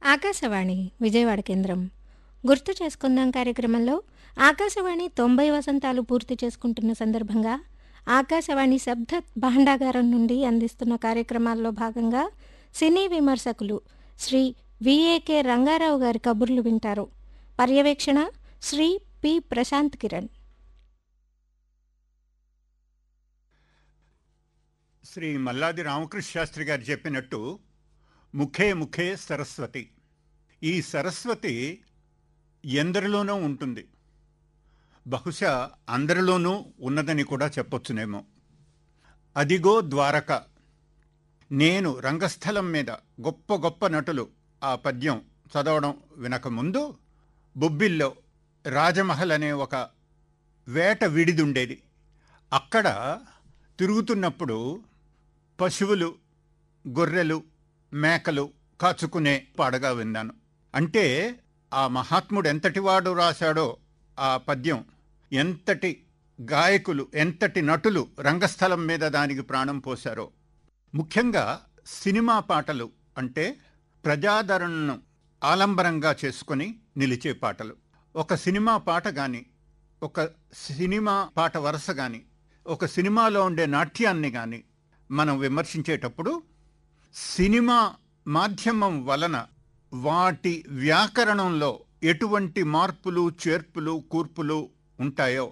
ఆకాశవాణి విజయవాడ కేంద్రం గుర్తు చేసుకుందాం కార్యక్రమంలో ఆకాశవాణి తొంభై వసంతాలు పూర్తి చేసుకుంటున్న సందర్భంగా ఆకాశవాణి శబ్ద భాండాగారం నుండి అందిస్తున్న కార్యక్రమాల్లో భాగంగా సినీ విమర్శకులు శ్రీ విఏకే రంగారావు గారి కబుర్లు వింటారు పర్యవేక్షణ శ్రీ పి ప్రశాంత్ కిరణ్ శ్రీ మల్లాది రామకృష్ణ శాస్త్రి గారు చెప్పినట్టు ముఖే ముఖే సరస్వతి ఈ సరస్వతి ఎందరిలోనూ ఉంటుంది బహుశా అందరిలోనూ ఉన్నదని కూడా చెప్పొచ్చునేమో అదిగో ద్వారక నేను రంగస్థలం మీద గొప్ప గొప్ప నటులు ఆ పద్యం చదవడం వినకముందు బొబ్బిల్లో రాజమహల్ అనే ఒక వేట విడిదుండేది అక్కడ తిరుగుతున్నప్పుడు పశువులు గొర్రెలు మేకలు కాచుకునే పాడగా విన్నాను అంటే ఆ మహాత్ముడు ఎంతటివాడు రాశాడో ఆ పద్యం ఎంతటి గాయకులు ఎంతటి నటులు రంగస్థలం మీద దానికి ప్రాణం పోశారో ముఖ్యంగా సినిమా పాటలు అంటే ప్రజాదరణను ఆలంబరంగా చేసుకొని నిలిచే పాటలు ఒక సినిమా పాట కానీ ఒక సినిమా పాట వరుస కానీ ఒక సినిమాలో ఉండే నాట్యాన్ని కానీ మనం విమర్శించేటప్పుడు సినిమా మాధ్యమం వలన వాటి వ్యాకరణంలో ఎటువంటి మార్పులు చేర్పులు కూర్పులు ఉంటాయో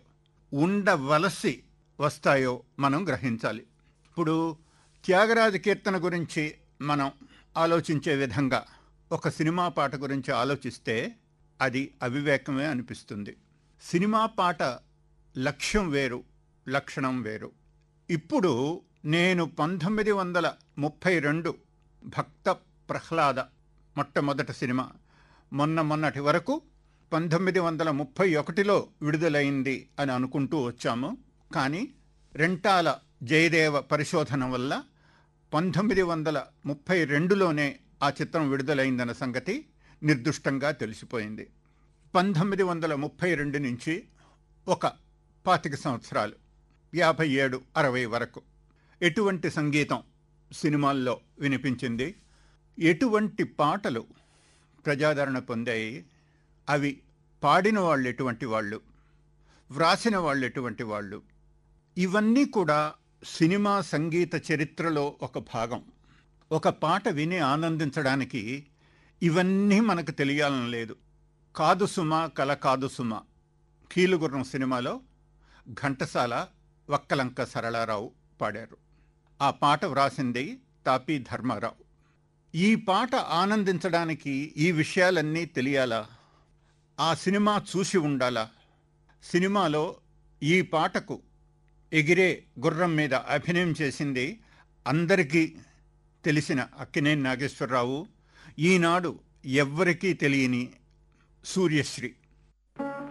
ఉండవలసి వస్తాయో మనం గ్రహించాలి ఇప్పుడు త్యాగరాజ కీర్తన గురించి మనం ఆలోచించే విధంగా ఒక సినిమా పాట గురించి ఆలోచిస్తే అది అవివేకమే అనిపిస్తుంది సినిమా పాట లక్ష్యం వేరు లక్షణం వేరు ఇప్పుడు నేను పంతొమ్మిది వందల ముప్పై రెండు భక్త ప్రహ్లాద మొట్టమొదటి సినిమా మొన్న మొన్నటి వరకు పంతొమ్మిది వందల ముప్పై ఒకటిలో విడుదలైంది అని అనుకుంటూ వచ్చాము కానీ రెంటాల జయదేవ పరిశోధన వల్ల పంతొమ్మిది వందల ముప్పై రెండులోనే ఆ చిత్రం విడుదలైందన్న సంగతి నిర్దుష్టంగా తెలిసిపోయింది పంతొమ్మిది వందల ముప్పై రెండు నుంచి ఒక పాతిక సంవత్సరాలు యాభై ఏడు అరవై వరకు ఎటువంటి సంగీతం సినిమాల్లో వినిపించింది ఎటువంటి పాటలు ప్రజాదరణ పొందాయి అవి పాడిన వాళ్ళు ఎటువంటి వాళ్ళు వ్రాసిన వాళ్ళు ఎటువంటి వాళ్ళు ఇవన్నీ కూడా సినిమా సంగీత చరిత్రలో ఒక భాగం ఒక పాట విని ఆనందించడానికి ఇవన్నీ మనకు తెలియాలని లేదు కాదు సుమ కల కాదు సుమ కీలుగుర్రం సినిమాలో ఘంటసాల వక్కలంక సరళారావు పాడారు ఆ పాట వ్రాసింది తాపీ ధర్మారావు ఈ పాట ఆనందించడానికి ఈ విషయాలన్నీ తెలియాలా ఆ సినిమా చూసి ఉండాలా సినిమాలో ఈ పాటకు ఎగిరే గుర్రం మీద అభినయం చేసింది అందరికీ తెలిసిన అక్కినేని నాగేశ్వరరావు ఈనాడు ఎవ్వరికీ తెలియని సూర్యశ్రీ